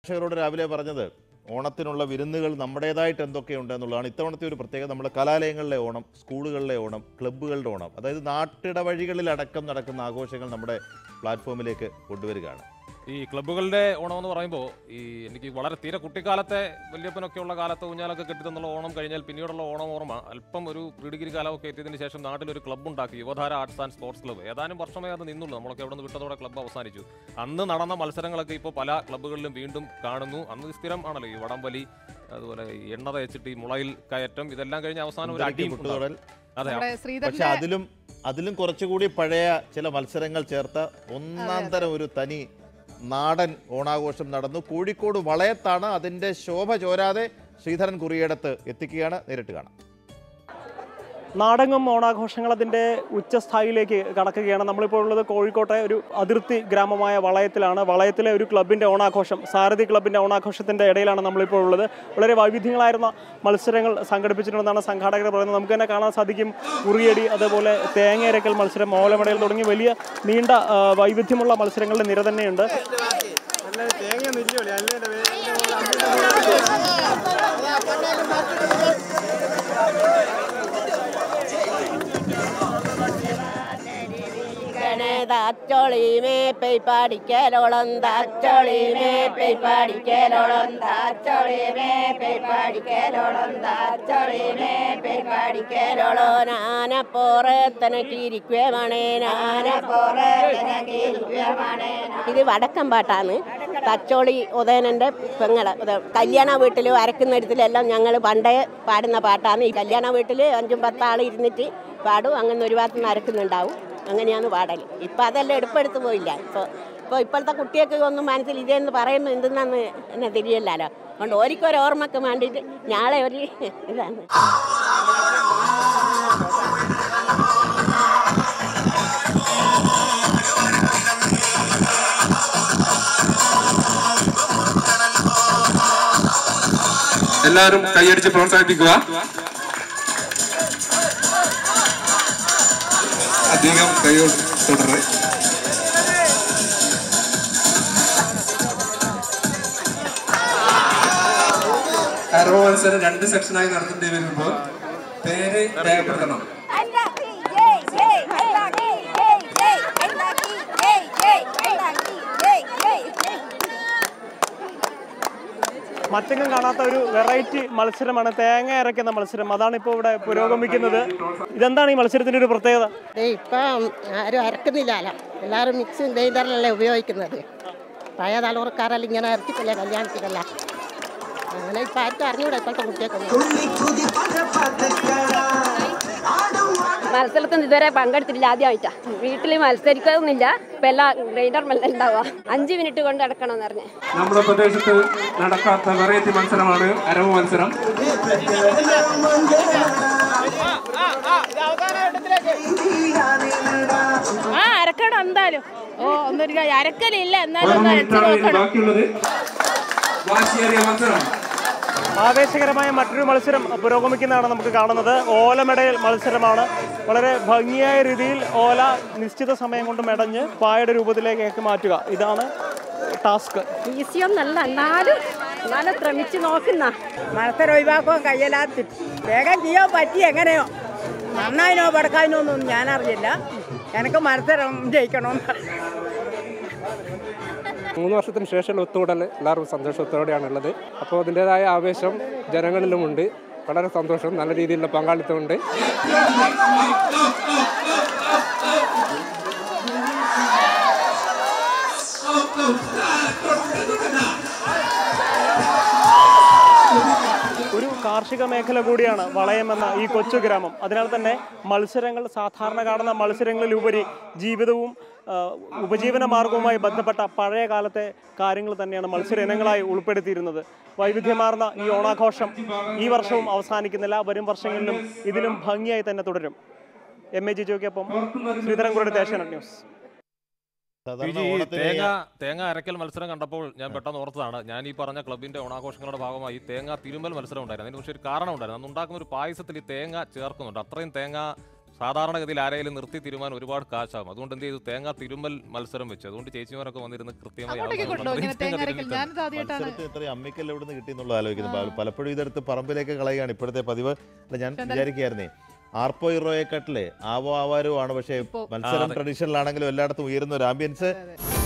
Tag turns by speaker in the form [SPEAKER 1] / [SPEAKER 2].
[SPEAKER 1] പ്രേക്ഷകരോട് രാവിലെ പറഞ്ഞത് ഓണത്തിനുള്ള വിരുന്നുകൾ നമ്മുടേതായിട്ട് എന്തൊക്കെയുണ്ട് എന്നുള്ളതാണ് ഇത്തവണത്തെ ഒരു പ്രത്യേകത നമ്മുടെ കലാലയങ്ങളിലെ ഓണം സ്കൂളുകളിലെ ഓണം ക്ലബ്ബുകളുടെ ഓണം അതായത് നാട്ടിടവഴികളിലടക്കം നടക്കുന്ന ആഘോഷങ്ങൾ നമ്മുടെ പ്ലാറ്റ്ഫോമിലേക്ക് കൊണ്ടുവരികയാണ്
[SPEAKER 2] ഈ ക്ലബ്ബുകളുടെ ഓണം എന്ന് പറയുമ്പോൾ ഈ എനിക്ക് വളരെ തീരെ കുട്ടിക്കാലത്തെ വല്യപ്പനൊക്കെ ഉള്ള കാലത്ത് ഊഞ്ഞാലൊക്കെ കെട്ടി തന്നുള്ള ഓണം കഴിഞ്ഞാൽ പിന്നീടുള്ള ഓണം ഓർമ്മ അല്പം ഒരു പ്രീ ഡിഗ്രി കാലമൊക്കെ എത്തിയതിന് ശേഷം നാട്ടിലൊരു ക്ലബ്ബ് ഉണ്ടാക്കി Yuvadhara arts and sports club ഏതാനും വർഷമേ അത് നിന്നുള്ളൂ നമ്മളൊക്കെ അവിടെ നിന്ന് വിട്ടതോടെ ക്ലബ്ബ് അവസാനിച്ചു അന്ന് നടന്ന മത്സരങ്ങളൊക്കെ ഇപ്പോൾ പല ക്ലബ്ബുകളിലും വീണ്ടും കാണുന്നു അന്ന് സ്ഥിരം ആണല്ലോ ഈ വടംവലി അതുപോലെ ഈ എണ്ണ തേച്ചിട്ട് ഈ മുളയിൽ കയറ്റം ഇതെല്ലാം കഴിഞ്ഞ് അവസാനം ഒരു അടിയും ഉണ്ടാവും.
[SPEAKER 1] കുട്ടുതൊടൽ
[SPEAKER 2] അതെ
[SPEAKER 3] നമ്മുടെ
[SPEAKER 1] പക്ഷെ
[SPEAKER 3] ശ്രീധരന്റെ
[SPEAKER 1] അതിലും അതിലും കുറച്ചുകൂടി പഴയ ചില മത്സരങ്ങൾ ചേർത്ത ഒന്നാം തരം ഒരു തനി നാടൻ ഓണാഘോഷം നടന്നു കോഴിക്കോട് വളയത്താണ് അതിന്റെ ശോഭ ചോരാതെ ശ്രീധരൻ കുറിയേടത്ത് എത്തിക്കുകയാണ് നേരിട്ട് കാണാം
[SPEAKER 4] നാടകം ഓണാഘോഷങ്ങൾ അതിൻ്റെ ഉച്ചസ്ഥായിലേക്ക് കടക്കുകയാണ് നമ്മളിപ്പോൾ ഉള്ളത് കോഴിക്കോട്ടെ ഒരു അതിർത്തി ഗ്രാമമായ വളയത്തിലാണ് വളയത്തിലെ ഒരു ക്ലബിൻ്റെ ഓണാഘോഷം സാരഥി ക്ലബിൻ്റെ ഓണാഘോഷത്തിൻ്റെ ഇടയിലാണ് നമ്മളിപ്പോൾ ഉള്ളത് വളരെ വൈവിധ്യങ്ങളായിരുന്ന മത്സരങ്ങൾ സംഘടിപ്പിച്ചിട്ടുണ്ടെന്നാണ് സംഘാടകർ പറയുന്നത് നമുക്ക് തന്നെ കാണാൻ സാധിക്കും ഉറിയടി അതേപോലെ തേങ്ങയരക്കൽ മത്സരം ഓലമടയിൽ തുടങ്ങി വലിയ നീണ്ട ആ, വൈവിധ്യമുള്ള മത്സരങ്ങളുടെ നിര തന്നെയുണ്ട്
[SPEAKER 5] താച്ചോളിമേ പെയ് പാടിക്കലോളം താച്ചോളിമേ പെയ് പാടിക്കലോളം താച്ചോളിമേ പെയ് പാടിക്കലോളം താച്ചോളിമേ പെയ് പാടിക്കലോളോ നാനപ്പോറത്തനക്കിരിക്കുവേ മണേ നാനപ്പോറത്തനക്കിരിക്കുവേ മണേ ഇത് വടക്കം പാട്ടാണ് തച്ചോളി ഉദയനന്റെ പെങ്ങള് ഉദ- കല്യാണ വീട്ടിൽ അരക്കുന്നിടത്തിലെല്ലാം ഞങ്ങൾ പണ്ടേ പാടുന്ന പാട്ടാണ് ഈ കല്യാണ വീട്ടിൽ അഞ്ചും പത്താൾ ഇരുന്നിട്ട് പാടും അങ്ങനെ ഒരു ഭാഗത്ത് നിന്ന് അരക്കുന്നുണ്ടാവും അങ്ങനെയാണ് പാടൽ ഇപ്പം അതെല്ലാം എടുപ്പെടുത്ത് പോയില്ല ഇപ്പോൾ ഇപ്പോൾ ഇപ്പോഴത്തെ കുട്ടികൾക്ക് ഒന്നും മനസ്സിൽ ഇതെന്ന് പറയുമ്പോൾ എന്തെന്നാന്ന് എന്നെ തിരിയല്ലോ അതുകൊണ്ട് ഓരിക്കൊരു ഓർമ്മക്ക് വേണ്ടിയിട്ട് നാളെ ഒരു ഇതാണ്
[SPEAKER 6] എല്ലാവരും കൈയടിച്ച് പ്രോത്സാഹിപ്പിക്കുക അധികം കൈയോട് തുടരെ കറോ മത്സരം രണ്ട് സെക്ഷനായി നടത്തേണ്ടി വരുമ്പോൾ പേര് രേഖപ്പെടുത്തണം
[SPEAKER 4] മറ്റെങ്ങും കാണാത്ത ഒരു വെറൈറ്റി മത്സരമാണ് തേങ്ങ അരയ്ക്കുന്ന മത്സരം അതാണ് ഇപ്പോൾ ഇവിടെ പുരോഗമിക്കുന്നത് ഇതെന്താണ് ഈ മത്സരത്തിൻ്റെ ഒരു പ്രത്യേകത
[SPEAKER 5] ഇപ്പം ആരും അരക്കുന്നില്ലല്ലോ എല്ലാവരും മിക്സിങ് ഗ്രൈൻഡറിലല്ലേ ഉപയോഗിക്കുന്നത് പഴയ തലമുറക്കാരെല്ലാം ഇങ്ങനെ അരച്ചിട്ടില്ലേ കല്യാണത്തിലല്ല അങ്ങനെ ഇപ്പം ആർക്കും അറിഞ്ഞൂടാ ഇപ്പോഴത്തെ കുട്ടികൾക്കൊന്നും
[SPEAKER 7] മത്സരത്തിന് ഇതുവരെ പങ്കെടുത്തിട്ടില്ല ആദ്യമായിട്ടാ വീട്ടിൽ മത്സരിക്കൊന്നുമില്ല ഇപ്പൊ എല്ലാം ഗ്രൈൻഡർ മെല്ലെ ഉണ്ടാവുക അഞ്ച് മിനിറ്റ് കൊണ്ട് അടക്കണമെന്ന് പറഞ്ഞ്
[SPEAKER 6] നമ്മുടെ പ്രദേശത്ത് നടക്കാത്ത വെറൈറ്റി മത്സരമാണ് അരവ് മത്സരം
[SPEAKER 3] ആ അരക്കണം എന്തായാലും ഓ ഒന്നൊരു അരക്കലില്ല എന്നാലും
[SPEAKER 6] ഒരു
[SPEAKER 3] ഒന്ന് അരച്ച്
[SPEAKER 6] മിനിറ്റാണ് ഇനി
[SPEAKER 3] നോക്കണം
[SPEAKER 6] ബാക്കിയുള്ളത് വാശിയേറിയ മത്സരം
[SPEAKER 4] ആവേശകരമായ മറ്റൊരു മത്സരം പുരോഗമിക്കുന്നതാണ് നമുക്ക് കാണുന്നത് ഓലമെടയിൽ മത്സരമാണ് വളരെ ഭംഗിയായ രീതിയിൽ ഓല നിശ്ചിത സമയം കൊണ്ട് മെടഞ്ഞ് പായയുടെ രൂപത്തിലേക്ക് മാറ്റുക ഇതാണ് ടാസ്ക്
[SPEAKER 7] ഈസിയൊന്നല്ല എന്നാലും എന്നാലും ശ്രമിച്ച് നോക്കുന്ന
[SPEAKER 8] മത്സരം ഒഴിവാക്കാൻ കഴിയലാത്തി വേഗം ചെയ്യാൻ പറ്റി എങ്ങനെയോ നന്നായിനോ പടക്കാനോ ഒന്നും ഞാൻ അറിയില്ല എനിക്ക് മത്സരം ജയിക്കണമെന്ന്
[SPEAKER 9] മൂന്ന് വർഷത്തിന് ശേഷമുള്ള ഒത്തുകൂടൽ എല്ലാവർക്കും സന്തോഷത്തോടെയാണ് ഉള്ളത് അപ്പോൾ അതിൻ്റെതായ ആവേശം ജനങ്ങളിലുമുണ്ട് വളരെ സന്തോഷം നല്ല രീതിയിലുള്ള പങ്കാളിത്തമുണ്ട്
[SPEAKER 4] ഒരു കാർഷിക മേഖല കൂടിയാണ് വളയം എന്ന ഈ കൊച്ചു ഗ്രാമം അതിനാൽ തന്നെ മത്സരങ്ങൾ സാധാരണ കാണുന്ന മത്സരങ്ങളിലുപരി ജീവിതവും ആ, ഉപജീവന മാർഗവുമായി ബന്ധപ്പെട്ട പഴയ കാലത്തെ കാര്യങ്ങൾ തന്നെയാണ് മത്സര ഇനങ്ങളായി ഉൾപ്പെടുത്തിയിരുന്നത് വൈവിധ്യമാർന്ന ഈ ഓണാഘോഷം ഈ വർഷവും അവസാനിക്കുന്നില്ല വരും വർഷങ്ങളിലും ഇതിലും ഭംഗിയായി തന്നെ തുടരും എം എ ജിജോയ്ക്കൊപ്പം ശ്രീധരൻകുറുടെ ഏഷ്യാനെറ്റ് ന്യൂസ്
[SPEAKER 1] സാധാരണ
[SPEAKER 2] ഈ
[SPEAKER 1] ഓണത്തിന്
[SPEAKER 2] തേങ്ങ തേങ്ങ അരക്കൽ മത്സരം കണ്ടപ്പോൾ ഞാൻ പെട്ടെന്ന് ഓർത്തതാണ് ഞാൻ ഈ പറഞ്ഞ ക്ലബിന്റെ ഓണാഘോഷങ്ങളുടെ ഭാഗമായി തേങ്ങ തിരുമൽ മത്സരം ഉണ്ടായിരുന്നു അതിന് പക്ഷേ ഒരു കാരണം ഉണ്ടായിരുന്നു അന്ന് ഉണ്ടാക്കുന്ന ഒരു പായസത്തിൽ ഈ തേങ്ങ ചേർക്കുന്നുണ്ട് അത്രയും തേങ്ങ സാധാരണഗതിയിൽ ആരെങ്കിലും നിർത്തി തിരുമാൻ ഒരുപാട് കാശാകും അതുകൊണ്ട് എന്ത് ചെയ്തു തേങ്ങ തിരുമൽ മത്സരം വെച്ചു അതുകൊണ്ട് ചേച്ചിമാരൊക്കെ വന്നിരുന്ന് കൃത്യമായി
[SPEAKER 10] അങ്ങോട്ടേക്ക്
[SPEAKER 2] അളന്ന്
[SPEAKER 10] കൊണ്ടോ ഇങ്ങനെ
[SPEAKER 2] അത്രയും തേങ്ങ
[SPEAKER 10] തേങ്ങ അരക്കൽ
[SPEAKER 2] തിരുമ്മി
[SPEAKER 10] ഞാനിത് ആദ്യമായിട്ടാണ്
[SPEAKER 1] മത്സരത്തിന് ഇത്രയും അമ്മിക്കൽ എവിടെ നിന്ന് കിട്ടി എന്നുള്ളത് ആലോചിക്കുന്നത് പലപ്പോഴും ഇതെടുത്ത് പറമ്പിലേക്ക് കളയുകയാണ് ഇപ്പോഴത്തെ പതിവ് അല്ല ഞാൻ വിചാരിക്കുകയായിരുന്നേ ആർപ്പോ ഇറോയെക്കാട്ടിലെ ആവോ ആവാരോ ആണ് പക്ഷേ
[SPEAKER 10] ഇപ്പോ-
[SPEAKER 1] മത്സരം
[SPEAKER 2] അതെ.
[SPEAKER 1] ട്രഡീഷണൽ ആണെങ്കിലും എല്ലായിടത്തും ഉയരുന്ന ഒരു ആംബിയൻസ്
[SPEAKER 10] അതെ.